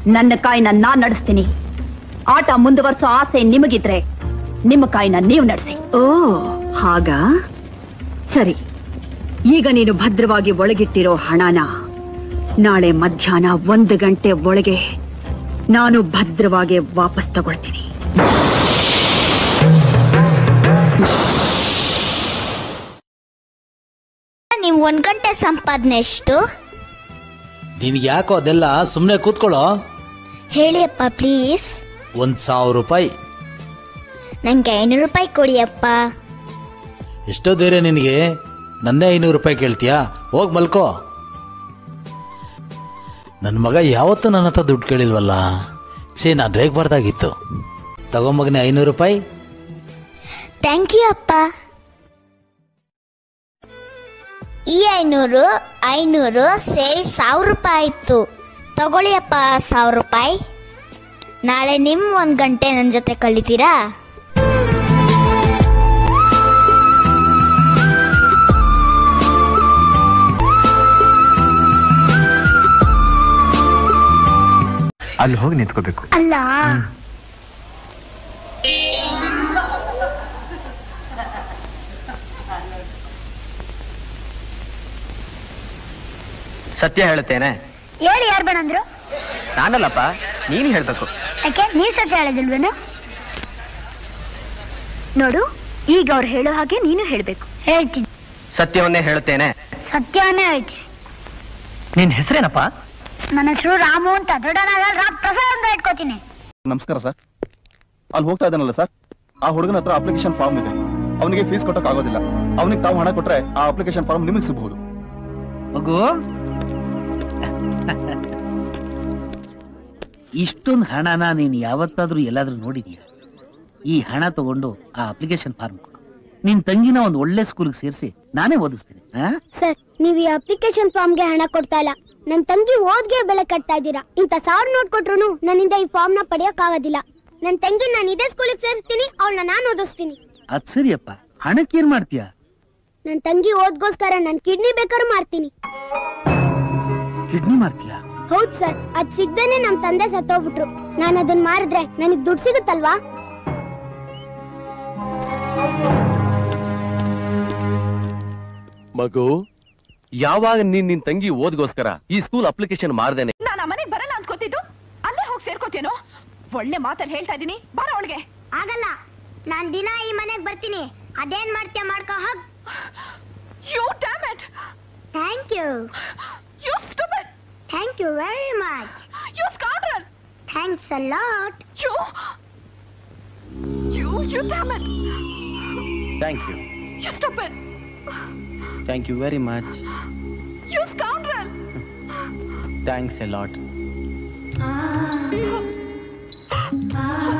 ನನ್ನ ಕಾಯಿನ ನಾನ್ ನಡೆಸ್ತೀನಿ ಆಟ ಮುಂದುವರ್ಸೋ ಆಸೆ ನಿಮಗಿದ್ರೆ ನಿಮ್ಮ ಕಾಯಿನ ನೀವು ನಡೆಸಿ ಓ ಹಾಗ ಸರಿ ಈಗ ನೀನು ಭದ್ರವಾಗಿ ಒಳಗಿಟ್ಟಿರೋ ಹಣನ ನಾಳೆ ಮಧ್ಯಾಹ್ನ ಒಂದು ಗಂಟೆ ಒಳಗೆ ನಾನು ಭದ್ರವಾಗಿ ವಾಪಸ್ ತಗೊಳ್ತೀನಿ ನೀವು ಒಂದ್ ಗಂಟೆ ಸಂಪಾದನೆ ಎಷ್ಟು ನಿನ್ಗೆ ಯಾಕೋ ಅದೆಲ್ಲ ಸುಮ್ಮನೆ ಕೂತ್ಕೊಳ್ಳೋ ಹೇಳಿ ಅಪ್ಪ ಪ್ಲೀಸ್ ಒಂದು ಸಾವಿರ ರೂಪಾಯಿ ನಂಗೆ ಐನೂರು ರೂಪಾಯಿ ಕೊಡಿ ಅಪ್ಪ ಎಷ್ಟೋ ಧೈರ್ಯ ನಿನಗೆ ನನ್ನೇ ಐನೂರು ರೂಪಾಯಿ ಕೇಳ್ತೀಯಾ ಹೋಗಿ ಮಲ್ಕೋ ನನ್ನ ಮಗ ಯಾವತ್ತೂ ನನ್ನ ಹತ್ರ ದುಡ್ಡು ಕೇಳಿಲ್ವಲ್ಲ ಛೇ ನಾನು ರೇಗ್ಬಾರ್ದಾಗಿತ್ತು ತಗೊಂಬಗನೆ ಐನೂರು ರೂಪಾಯಿ ಥ್ಯಾಂಕ್ ಯು ಅಪ್ಪ ಈ ಐನೂರು ಐನೂರು ಸೇರಿ ಸಾವಿರ ರೂಪಾಯಿ ಆಯ್ತು ತಗೊಳ್ಳಿ ಅಪ್ಪ ಸಾವಿರ ರೂಪಾಯಿ ನಾಳೆ ನಿಮ್ ಒಂದ್ ಗಂಟೆ ನನ್ನ ಜೊತೆ ಕಳಿತೀರಾ ಅಲ್ಲಿ ಹೋಗಿ ನಿಂತ್ಕೋಬೇಕು ಅಲ್ಲ ಸತ್ಯ ಹೇಳುತ್ತೇನೆ ಹೇಳಿ ಯಾರು ಬೇಡಂದ್ರು ನಾನಲ್ಲಪ್ಪ ನೀನು ಹೇಳ್ಬೇಕು ಯಾಕೆ ನೀನ್ ಸತ್ಯ ಹೇಳಿದಿಲ್ವೇನು ನೋಡು ಈಗ ಅವ್ರು ಹೇಳೋ ಹಾಗೆ ನೀನು ಹೇಳ್ಬೇಕು ಹೇಳ್ತೀನಿ ಸತ್ಯವನ್ನೇ ಹೇಳುತ್ತೇನೆ ಸತ್ಯವನ್ನೇ ಹೇಳ್ತೀನಿ ನಿನ್ ಹೆಸರೇನಪ್ಪ ನನ್ನ ಹೆಸರು ರಾಮು ಅಂತ ದೊಡ್ಡನಾಗ ರಾಮ್ ಪ್ರಸಾದ್ ಅಂತ ಇಟ್ಕೋತೀನಿ ನಮಸ್ಕಾರ ಸರ್ ಅಲ್ಲಿ ಹೋಗ್ತಾ ಇದ್ದಾನಲ್ಲ ಸರ್ ಆ ಹುಡುಗನ ಹತ್ರ ಅಪ್ಲಿಕೇಶನ್ ಫಾರ್ಮ್ ಇದೆ ಅವನಿಗೆ ಫೀಸ್ ಕೊಟ್ಟಕ್ ಆಗೋದಿಲ್ಲ ಅವನಿಗೆ ತಾವು ಹಣ ಕೊಟ್ರೆ ಆ ಅಪ್ಲಿಕೇಶನ್ ಫಾರ್ಮ್ ನಿಮಗೆ ಸಿಗಬಹುದು ಮಗು ಇಷ್ಟೊಂದು ಹಣನ ನೀನು ಯಾವತ್ತಾದ್ರೂ ಎಲ್ಲಾದ್ರೂ ನೋಡಿದೀಯ ಈ ಹಣ ತಗೊಂಡು ಆ ಅಪ್ಲಿಕೇಶನ್ ಫಾರ್ಮ್ ಕೊಡು ನಿನ್ ತಂಗಿನ ಒಂದು ಒಳ್ಳೆ ಸ್ಕೂಲ್ಗೆ ಸೇರಿಸಿ ನಾನೇ ಓದಿಸ್ತೀನಿ ಆ? ಸರ್ ನೀವು ಈ ಅಪ್ಲಿಕೇಶನ್ ಫಾರ್ಮ್ಗೆ ಹಣ ಕೊಡ್ತಾ ಇಲ್ಲ ನನ್ನ ತಂಗಿ ಓದ್ಗೆ ಬೆಲೆ ಕಟ್ತಾ ಇದ್ದೀರಾ ಇಂಥ ಸಾವಿರ ನೋಟ್ ಕೊಟ್ರು ನನ್ನಿಂದ ಈ ಫಾರ್ಮ್ ನ ಪಡೆಯಕ್ ಆಗೋದಿಲ್ಲ ನನ್ನ ತಂಗಿ ನಾನು ಇದೇ ಸ್ಕೂಲಿಗೆ ಸೇರಿಸ್ತೀನಿ ಅವಳನ್ನ ನಾನು ಓದಿಸ್ತೀನಿ ಅದ್ ಸರಿಯಪ್ಪ ಹಣಕ್ಕೇನ್ ಮಾಡ್ತೀಯ ನನ್ನ ತಂಗಿ ಓದ್ಗೋಸ್ಕರ ನನ್ನ ಕಿಡ್ನಿ ಬೇಕಾದ್ರೂ ಮಾರ್ತೀನಿ ಕಿಡ್ನಿ ಮಾಡ್ತೀಯ ಹೌದ್ ಸರ್ ಅದ್ ಸಿಗ್ದೇನೆ ನಮ್ ತಂದೆ ಸತ್ತೋಗ್ಬಿಟ್ರು ನಾನು ಅದನ್ನ ಮಾರಿದ್ರೆ ನನಗ್ ದುಡ್ಡು ಸಿಗುತ್ತಲ್ವಾ ಮಗು ಯಾವಾಗ ನೀನ್ ನಿನ್ ತಂಗಿ ಓದ್ಗೋಸ್ಕರ ಈ ಸ್ಕೂಲ್ ಅಪ್ಲಿಕೇಶನ್ ಮಾಡ್ದೇನೆ ನಾನು ಆ ಮನೆಗೆ ಬರಲ್ಲ ಅನ್ಕೋತಿದ್ದು ಅಲ್ಲೇ ಹೋಗಿ ಸೇರ್ಕೋತೇನೋ ಒಳ್ಳೆ ಮಾತಲ್ಲಿ ಹೇಳ್ತಾ ಇದೀನಿ ಬಾರ ಅವಳಿಗೆ ಆಗಲ್ಲ ನಾನ್ ದಿನ ಈ ಮನೆಗ್ ಬರ್ತೀನಿ ಅದೇನ್ ಮಾಡ್ತೀಯ ಮಾಡ್ಕೋ ಹೋಗ್ you damn it thank you you stupid thank you very much you scoundrel thanks a lot you you you damn it thank you you stupid thank you very much you scoundrel thanks a lot you